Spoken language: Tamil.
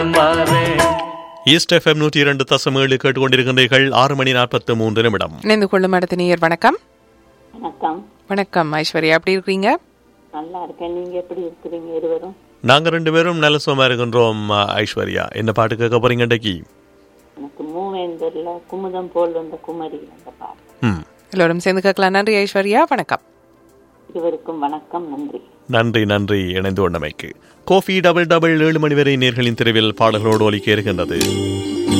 ஈஸ்ட் எஃப்எம் நூற்றி இரண்டு தசம் ஏழு கேட்டுக்கொண்டிருக்கின்றீர்கள் ஆறு மணி நாற்பத்தி மூன்று நிமிடம் இணைந்து கொள்ளும் அடுத்த நேயர் வணக்கம் வணக்கம் வணக்கம் ஐஸ்வர்யா எப்படி இருக்கீங்க நல்லா இருக்கேன் நீங்க எப்படி இருக்கிறீங்க இருவரும் நாங்க ரெண்டு பேரும் நல்ல சுகமா இருக்கின்றோம் அஹ், ஐஸ்வர்யா என்ன பாட்டு கேட்க போறீங்க இன்றைக்கு எனக்கு மூவேந்தர்ல குமுதம் போல் வந்த குமரி அந்த பாட்டு ம் எல்லோரும் சேர்ந்து கேட்கலாம் நன்றி ஐஸ்வர்யா வணக்கம் இருவருக்கும் வணக்கம் நன்றி நன்றி நன்றி இணைந்து கொண்டமைக்கு கோஃபி டபுள் டபுள் ஏழு மணி வரை நேர்களின் தெருவில் பாடல்களோடு ஒலிக்க இருக்கின்றது